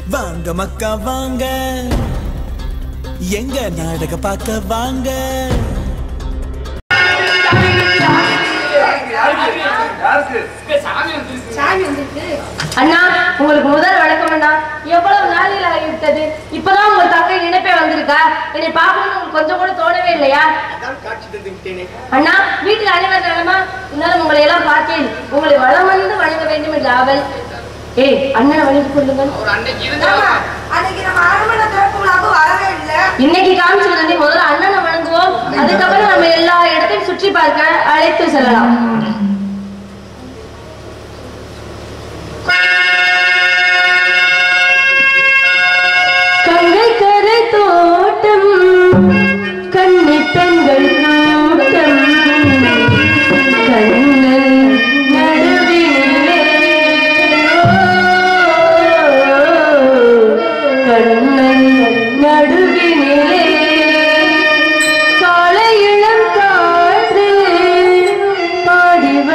வாங்க மக்கா வாங்க எங்க நாடக பார்க்க வாங்க அண்ணா உங்களுக்கு முதல் வணக்கம் அண்ணா எவ்வளவு நாளில் ஆகிவிட்டது இப்பதான் உங்க தங்கை நினைப்பே வந்திருக்கா என்னை பார்க்கணும்னு உங்களுக்கு கொஞ்சம் கூட தோணவே இல்லையா அண்ணா வீட்டில் அனைவர் நலமா இருந்தாலும் உங்களை எல்லாம் பார்த்தேன் உங்களை வளம் வந்து வணங்க வேண்டும் என்று ஆவல் ஏய் அண்ணனை வணங்கி கொள்ளுங்கள் அன்னைக்கு நம்ம அரண்மனை திறப்பு விழாவுக்கு வரவே இல்லை இன்னைக்கு காமிச்சது முதல்ல அண்ணனை வணங்குவோம் அதுக்கப்புறம் நம்ம எல்லா இடத்தையும் சுற்றி பார்க்க அழைத்து செல்லலாம் கங்கை கரை தோட்டம் கன்னி பெண்கள் கூட்டம் கண்ணன் நடுவினிலே கண்ணன் நடுவினிலே காலை இளம் காற்று பாடி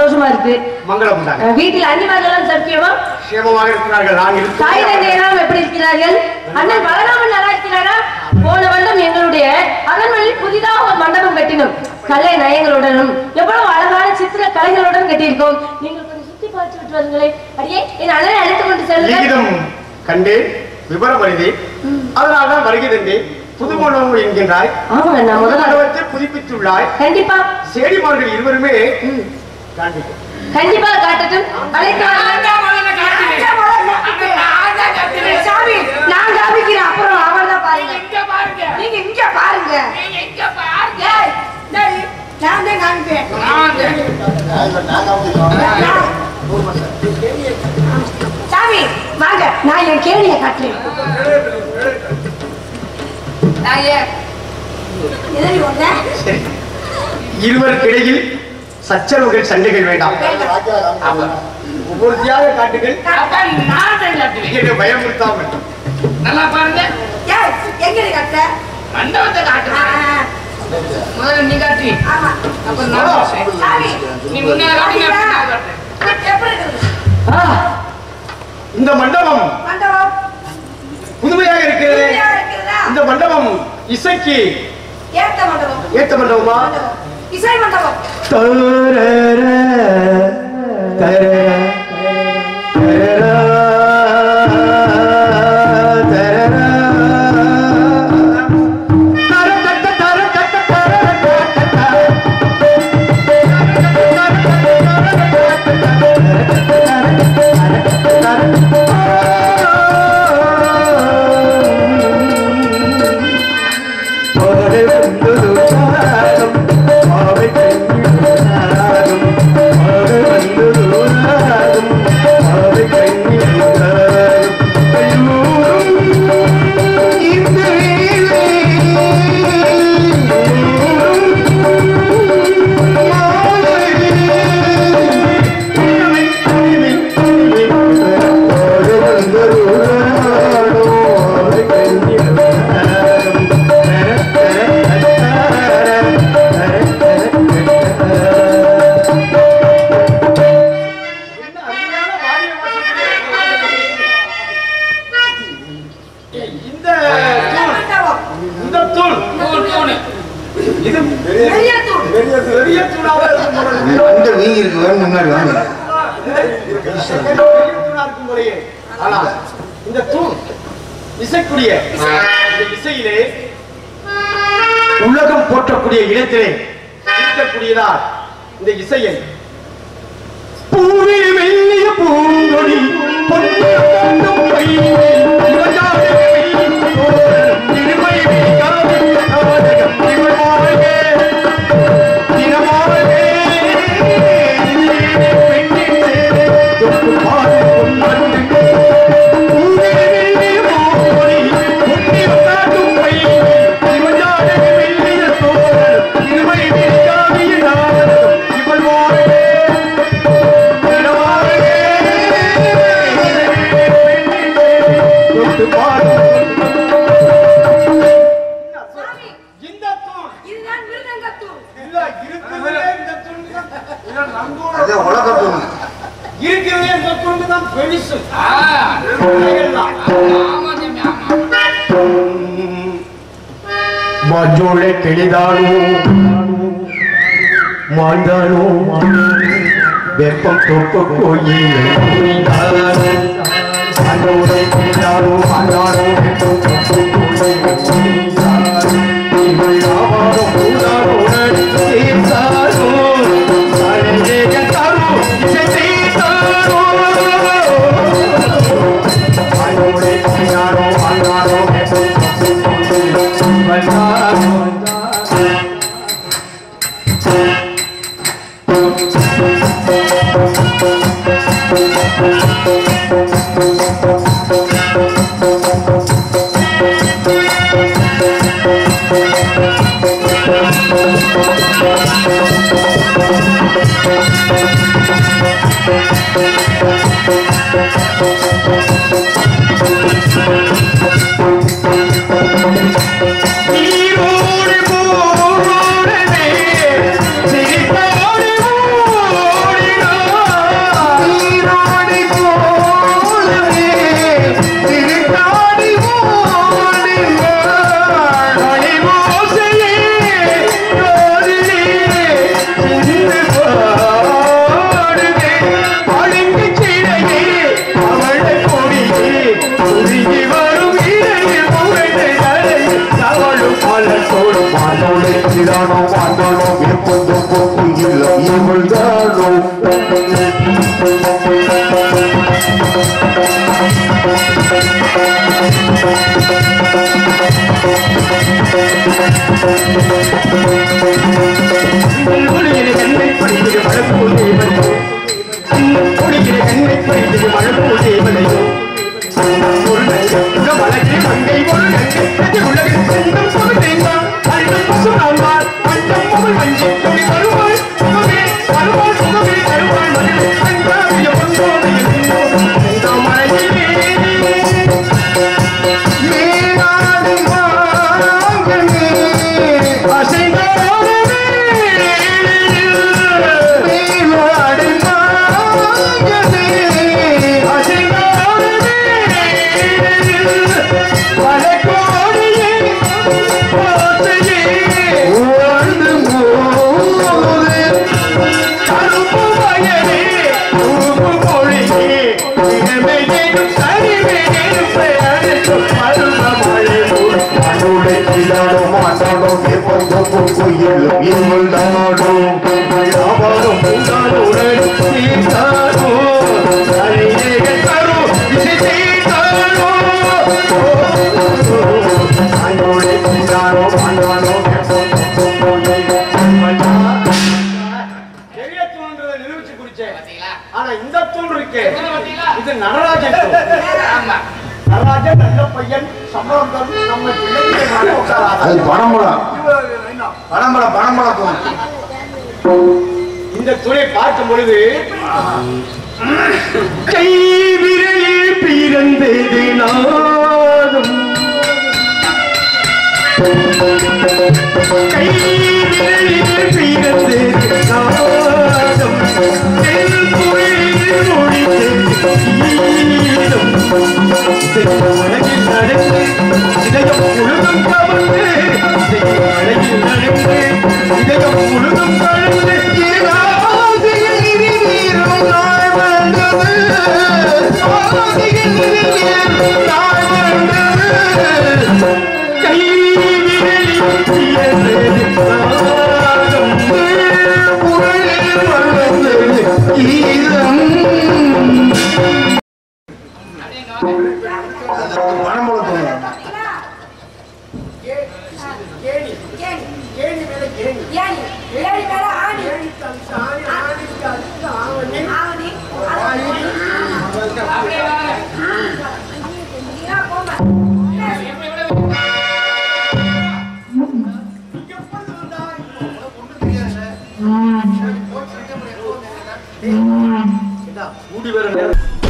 சந்தோஷமா இருக்கு மங்களம் உண்டாங்க அஹ் வீட்டில் அன்னிமார்கள்லாம் சத்தியமா சேமமாக இருக்கிறார்கள் நான் தாய் இருக்கிறேன் தந்தை எல்லாம் எப்படி இருக்கிறார்கள் அண்ணன் பலராமன் நல்லா இருக்கிறாரா போன வருடம் எங்களுடைய அரண்மனையில் புதிதாக ஒரு மண்டபம் கட்டினோம் கலை நயங்களுடனும் எவ்வளவு அழகான சித்திர கலைகளுடன் கட்டியிருக்கோம் நீங்கள் கொஞ்சம் சுத்தி பார்த்து விட்டு வருங்களேன் அடியே என் அண்ணனை அழைத்து கொண்டு செல்லுங்கள் லிகிதம் கண்டு விவரம் அறிந்தேன் அதனால் தான் வருகிறேன் புதுமணம் என்கின்றாய் ஆமாங்க நான் முதல்ல மண்டபத்தை புதுப்பித்துள்ளாய் கண்டிப்பா சேடிமார்கள் இருவருமே காண்பிக்கும் கண்டிப்பா காட்டட்டும் அழைத்து வாருங்கள். சாமி நான் காமிக்கிறேன் அப்புறம் அவர் தான் பாருங்க நீங்க இங்க பாருங்க ஏய், டேய், நான் தான் காமிப்பேன் சாமி வாங்க நான் என் கேணியை காட்டுறேன் எதிரி ஒண்ணு சரி. இருவருக்கிடையில் சச்சரவுகள் சண்டைகள் வேண்டாம் ஒவ்வொருத்தியாக காட்டுகள் என்னை பயமுறுத்தாமல் நல்லா பாருங்க ஏய் எங்கடி காட்டுற மண்டபத்தை ஆ, காட்டுறேன் முதல்ல நீ காட்டி ஆமா அப்புறம் நான் காட்டுறேன். சாமி நீ முன்னே காட்டி நான் பின்னால காட்டுறேன். எப்படி இருக்குது ஆ, இந்த மண்டபம் மண்டபம் புதுமையாக இருக்கிறது புதுமையா இருக்கிறதா இந்த மண்டபம் இசைக்கு ஏத்த மண்டபம் ஏத்த மண்டபமா மண்டபம். இசை மண்டபம் இந்த தூண், மண்டபம் இந்த தூண் தூண், தூணு. இது பெரிய தூண் பெரிய தூணாக இருக்கும் பொழுது வந்து வீங்கி இருக்கு வேணும் முன்னாடி வாங்க பெரிய தூணா இருக்கும் போலயே. ஆனால் இந்த தூண் இசைக்குரிய இந்த இசையிலே உலகம் போற்றக்கூடிய இடத்திலே இருக்கக்கூடியதா இந்த இசையை பூவில் மெல்லிய பூங்கொடி பொன்னிய பூண்டும் பையிலே இவஜாதி வெள்ளி தோரணம் திருமை விழிக்காது நாடகம் இவள் வாழ்க தினமாகவே பெண்ணின் சேரே தொட்டு பாடும் பொன்மண்டு பூவில் மெல்லிய பூங்கொடி பொன்னிய பூண்டும் பையிலே இவஜாதி வெள்ளிய தோரணம் திருமை விழிக்காது நாடகம் இவள் வாழ்க இதுதான் மிருதங்கத்தூண் அதே உலக தூண் ஆ, ஆமா சாமி, ஆமா. மஜோಳೆ கிளிதானோ மாண்டானோ வெப்பம் தொப்பு கோயில் அதோட கிளிதானோ மாண்டானோ வெப்பம் தொப்பு கோயில் இவள் யாவாரோ கூடாரோ சேர்த்தாரோ சாரோ இசை சேர்த்தாரோ அதோட கிளிதானோ மாண்டானோ வெப்பம் தொப்பு கோயில் வந்தாரோ நீரோடு போரதே சிரித்தோடு ஓடினார் ஒளியிலே கண்ணை படித்தது மழப்போல் தேவனையோ ஒளியிலே கண்ணை படித்தது மழப்போல் தேவனையோ ஒரு நஞ்சம் இந்த வழக்கில் மங்கை ஒரு நஞ்சம் இது உலகில் செல்லும் பொது தேங்காய் அல்லும் பசுராம்பாள் அஞ்சம் புகழ் வஞ்சி துணி வருவாள் சுகமே வருவாள் சுகமே வருவாள் மதுரை அஞ்சாவிய பொன்னோடையில் இந்த மழையிலே மேலாடும் வாங்கமே அசைந்தாடுமே மேலாடும் வாங்கமே அசைந்தாடுமே பல கோடியே ஓசையே ஓர்ந்து போது கருப்பு வயலே தூக்கு மொழியே இளமையேனும் சரிவேனும் பெயரும் பருவ மழை அனுடை இல்லாடும் மாட்டாடும் எப்பொழுதும் குயிலும் இவள் நாடும் யாவரும் உங்களுடன் சீதாரோ சரியே தரு இசை சீதாரோ அனுடை இல்லாடும் மாட்டாடும் பெரிய தூண்றதை நிரூபிச்சு குடிச்சேன் பாத்தீங்களா? ஆனா இந்த தூண் இருக்கே எத்தனை பாத்தீங்களா? இது நடராஜன் தூண். ஆமா. நடராஜன் நல்ல பையன் சம்பளம் தரும் நம்ம பிள்ளைங்க மேல உட்காராத. அது பணம்பழம் பணம்பழம் பணம்பழம் தோணும் இந்த துணை பார்க்கும் பொழுது கை விரலில் பிறந்தது நாதம் கை விரலில் பிறந்தது நாதம் தென் குயிலில் ஒழித்தது கீதம் உலகில் நடந்து இதயம் முழுதும் கவர்ந்து உலகில் நடந்து இதயம் முழுதும் கலந்து ஆசையில் நீரும் நாள் வந்தது ஆசையில் நீரும் நாள் வந்தது கை விரலில் பிறந்தது நாதம் குரலில் வளர்ந்தது கீதம் பணம்பழம் தோணும் ஏணி. ஏணி மேல ஆணி. ஆவணி. அப்படியே வாங்க. நீங்க போங்க. கூடி வர நேரம்